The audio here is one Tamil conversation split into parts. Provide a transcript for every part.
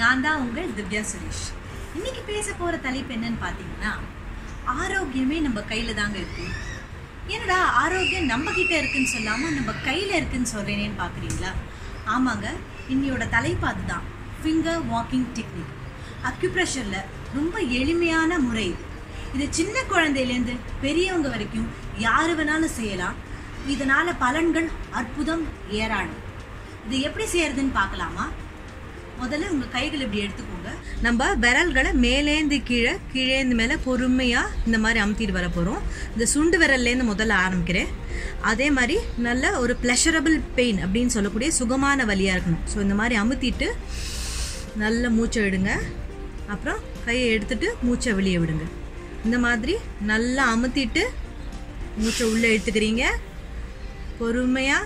நான் தான் உங்கள் திவ்யா சுரேஷ் இன்னைக்கு பேச போற தலைப்பு என்னன்னு பார்த்தீங்கன்னா ஆரோக்கியமே நம்ம கையில தாங்க இருக்கு என்னடா ஆரோக்கியம் நம்ம கிட்ட இருக்குன்னு சொல்லாம நம்ம கையில இருக்குன்னு சொல்றேனேன்னு பாக்குறீங்களா ஆமாங்க இன்னையோட தலைப்பு அதுதான் ஃபிங்கர் வாக்கிங் டெக்னிக் அக்யூப்ரெஷர்ல ரொம்ப எளிமையான முறை இது இது சின்ன குழந்தையிலேருந்து பெரியவங்க வரைக்கும் யாரு வேணாலும் செய்யலாம் இதனால பலன்கள் அற்புதம் ஏராளம் இது எப்படி செய்யறதுன்னு பார்க்கலாமா முதல்ல உங்க கைகள் இப்படி எடுத்துக்கோங்க நம்ம விரல்களை மேலேந்து கீழே கீழேந்து மேலே பொறுமையா இந்த மாதிரி அமுத்திட்டு வர போறோம் இந்த சுண்டு விரல்லேருந்து முதல்ல ஆரம்பிக்கிறேன் அதே மாதிரி நல்ல ஒரு ப்ளஷரபிள் பெயின் அப்படின்னு சொல்லக்கூடிய சுகமான வலியா இருக்கணும் ஸோ இந்த மாதிரி அமுத்திட்டு நல்ல மூச்சை விடுங்க அப்புறம் கையை எடுத்துட்டு மூச்சை வெளியே விடுங்க இந்த மாதிரி நல்லா அமுத்திட்டு மூச்சை உள்ளே எடுத்துக்கிறீங்க பொறுமையாக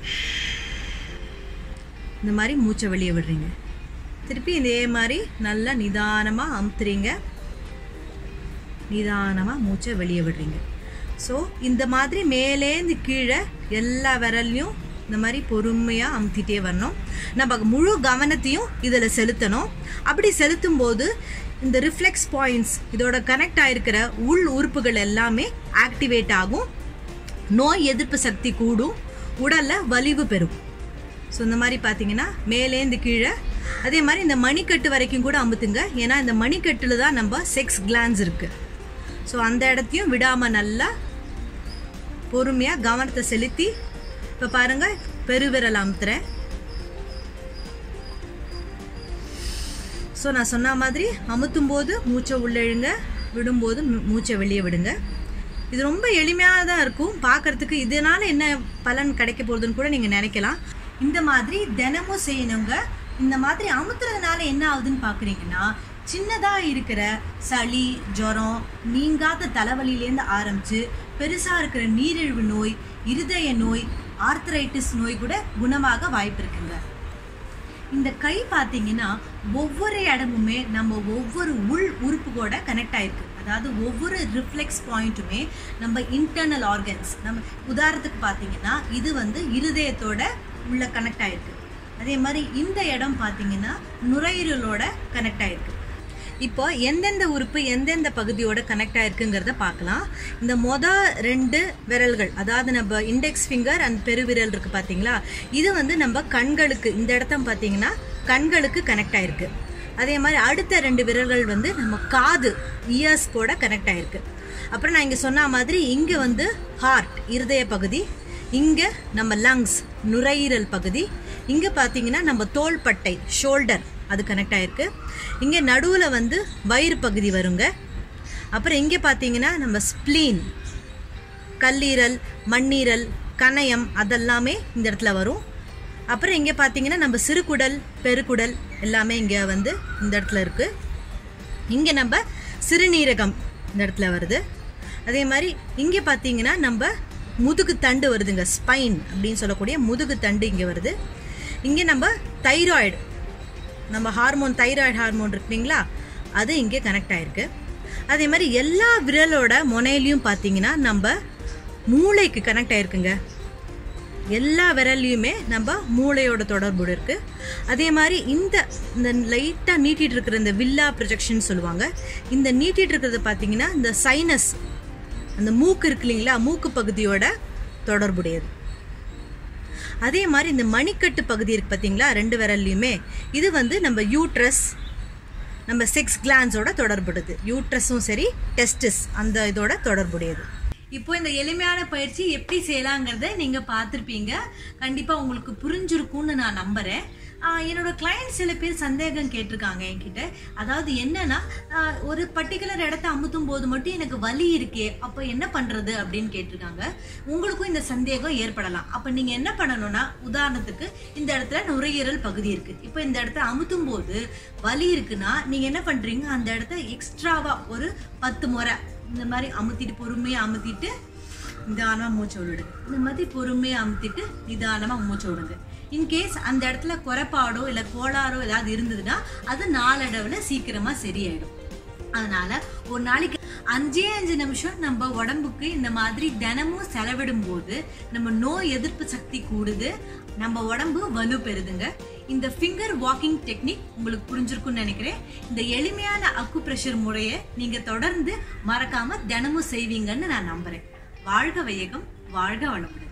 இந்த மாதிரி மூச்சை வெளியே விடுறீங்க திருப்பி இதே மாதிரி நல்லா நிதானமாக அமுத்துறீங்க நிதானமாக மூச்சை வெளியே விடுறீங்க ஸோ இந்த மாதிரி மேலேந்து கீழே எல்லா விரல்லையும் இந்த மாதிரி பொறுமையாக அமுத்திட்டே வரணும் நம்ம முழு கவனத்தையும் இதில் செலுத்தணும் அப்படி செலுத்தும் போது இந்த ரிஃப்ளெக்ஸ் பாயிண்ட்ஸ் இதோட கனெக்ட் ஆயிருக்கிற உள் உறுப்புகள் எல்லாமே ஆக்டிவேட் ஆகும் நோய் எதிர்ப்பு சக்தி கூடும் உடலில் வலிவு பெறும் ஸோ இந்த மாதிரி பார்த்தீங்கன்னா மேலேந்து கீழே அதே மாதிரி இந்த மணிக்கட்டு வரைக்கும் கூட அமுத்துங்க ஏன்னா இந்த மணிக்கட்டில் தான் நம்ம செக்ஸ் கிளான்ஸ் இருக்குது ஸோ அந்த இடத்தையும் விடாமல் நல்லா பொறுமையாக கவனத்தை செலுத்தி இப்போ பாருங்கள் பெருவிரல் அமுத்துறேன் ஸோ நான் சொன்ன மாதிரி அமுத்தும் போது மூச்சை உள்ளே இழுங்க விடும்போது மூ- மூச்சை வெளியே விடுங்க இது ரொம்ப எளிமையாக தான் இருக்கும் பார்க்கறதுக்கு இதனால என்ன பலன் கிடைக்க போகுதுன்னு கூட நீங்கள் நினைக்கலாம் இந்த மாதிரி தினமும் செய்யணுங்க இந்த மாதிரி அமுத்துறதுனால என்ன ஆகுதுன்னு பார்க்குறீங்கன்னா சின்னதாக இருக்கிற சளி ஜுரம் நீங்காத தலைவலியிலேருந்து ஆரம்பித்து பெருசாக இருக்கிற நீரிழிவு நோய் இருதய நோய் ஆர்த்தரைட்டிஸ் நோய் கூட குணமாக வாய்ப்பு இருக்குங்க இந்த கை பார்த்தீங்கன்னா ஒவ்வொரு இடமுமே நம்ம ஒவ்வொரு உள் உறுப்பு கூட கனெக்ட் ஆயிருக்கு அதாவது ஒவ்வொரு ரிஃப்ளெக்ஸ் பாயிண்ட்டுமே நம்ம இன்டர்னல் ஆர்கன்ஸ் நம்ம உதாரணத்துக்கு பார்த்தீங்கன்னா இது வந்து இருதயத்தோட உள்ள கனெக்ட் ஆயிருக்கு அதே மாதிரி இந்த இடம் பார்த்தீங்கன்னா நுரையீரலோட கனெக்ட் ஆயிருக்கு இப்போ எந்தெந்த உறுப்பு எந்தெந்த பகுதியோட கனெக்ட் ஆயிருக்குங்கிறத பார்க்கலாம் இந்த மொத ரெண்டு விரல்கள் அதாவது நம்ம இண்டெக்ஸ் ஃபிங்கர் அண்ட் பெருவிரல் இருக்கு பார்த்தீங்களா இது வந்து நம்ம கண்களுக்கு இந்த இடத்த பார்த்தீங்கன்னா கண்களுக்கு கனெக்ட் ஆயிருக்கு அதே மாதிரி அடுத்த ரெண்டு விரல்கள் வந்து நம்ம காது இயர்ஸ் கூட கனெக்ட் ஆயிருக்கு அப்புறம் நான் இங்கே சொன்ன மாதிரி இங்கே வந்து ஹார்ட் இருதய பகுதி இங்கே நம்ம லங்ஸ் நுரையீரல் பகுதி இங்கே பார்த்தீங்கன்னா நம்ம தோள்பட்டை ஷோல்டர் அது கனெக்ட் ஆயிருக்கு இங்கே நடுவில் வந்து வயிறு பகுதி வருங்க அப்புறம் இங்கே பார்த்தீங்கன்னா நம்ம ஸ்ப்ளீன் கல்லீரல் மண்ணீரல் கணையம் அதெல்லாமே இந்த இடத்துல வரும் அப்புறம் இங்கே பார்த்தீங்கன்னா நம்ம சிறுகுடல் பெருக்குடல் எல்லாமே இங்கே வந்து இந்த இடத்துல இருக்குது இங்கே நம்ம சிறுநீரகம் இந்த இடத்துல வருது அதே மாதிரி இங்கே பார்த்தீங்கன்னா நம்ம முதுகு தண்டு வருதுங்க ஸ்பைன் அப்படின்னு சொல்லக்கூடிய முதுகு தண்டு இங்கே வருது இங்கே நம்ம தைராய்டு நம்ம ஹார்மோன் தைராய்டு ஹார்மோன் இருக்கு இல்லைங்களா அது இங்கே கனெக்ட் ஆயிருக்கு அதே மாதிரி எல்லா விரலோட முனையிலையும் பார்த்தீங்கன்னா நம்ம மூளைக்கு கனெக்ட் ஆயிருக்குங்க எல்லா விரல்லையுமே நம்ம மூளையோட தொடர்பு இருக்கு அதே மாதிரி இந்த இந்த லைட்டாக நீட்டிட்டு இருக்கிற இந்த வில்லா ப்ரொஜெக்ஷன் சொல்லுவாங்க இந்த நீட்டிட்டு இருக்கிறது பார்த்தீங்கன்னா இந்த சைனஸ் அந்த மூக்கு இருக்கு இல்லைங்களா மூக்கு பகுதியோட தொடர்புடையது அதே மாதிரி இந்த மணிக்கட்டு பகுதி இருக்கு பார்த்தீங்களா ரெண்டு விரல்லையுமே இது வந்து நம்ம யூட்ரஸ் நம்ம செக்ஸ் கிளான்ஸோட தொடர்புடையது யூட்ரஸும் சரி டெஸ்டிஸ் அந்த இதோட தொடர்புடையது இப்போ இந்த எளிமையான பயிற்சி எப்படி செய்யலாங்கிறத நீங்க பார்த்துருப்பீங்க கண்டிப்பா உங்களுக்கு புரிஞ்சிருக்கும்னு நான் நம்புறேன் ஆஹ் என்னோட கிளைண்ட் சில பேர் சந்தேகம் கேட்டிருக்காங்க என்கிட்ட அதாவது என்னன்னா ஆஹ் ஒரு பர்டிகுலர் இடத்த அமுத்தும் போது மட்டும் எனக்கு வலி இருக்கே அப்போ என்ன பண்றது அப்படின்னு கேட்டிருக்காங்க உங்களுக்கும் இந்த சந்தேகம் ஏற்படலாம் அப்ப நீங்க என்ன பண்ணணும்னா உதாரணத்துக்கு இந்த இடத்துல நுரையீரல் பகுதி இருக்கு இப்போ இந்த இடத்த அமுத்தும் போது வலி இருக்குன்னா நீங்க என்ன பண்றீங்க அந்த இடத்த எக்ஸ்ட்ராவா ஒரு பத்து முறை இந்த மாதிரி அமுத்திட்டு பொறுமையா அமுத்திட்டு நிதானமா மூச்சு விடுங்க இந்த மாதிரி பொறுமையா அமுத்திட்டு நிதானமா மூச்சு விடுங்க இன்கேஸ் அந்த இடத்துல குறைபாடோ இல்லை கோளாறோ ஏதாவது இருந்ததுன்னா அது நாளடைவுல சீக்கிரமா சரியாயிடும் அதனால ஒரு நாளைக்கு அஞ்சே அஞ்சு நிமிஷம் நம்ம உடம்புக்கு இந்த மாதிரி தினமும் செலவிடும் போது நம்ம நோய் எதிர்ப்பு சக்தி கூடுது நம்ம உடம்பு வலு பெறுதுங்க இந்த ஃபிங்கர் வாக்கிங் டெக்னிக் உங்களுக்கு புரிஞ்சிருக்கும்னு நினைக்கிறேன் இந்த எளிமையான அக்கு பிரஷர் முறையை நீங்க தொடர்ந்து மறக்காம தினமும் செய்வீங்கன்னு நான் நம்புறேன் வாழ்க வையகம் வாழ்க வளமுடன்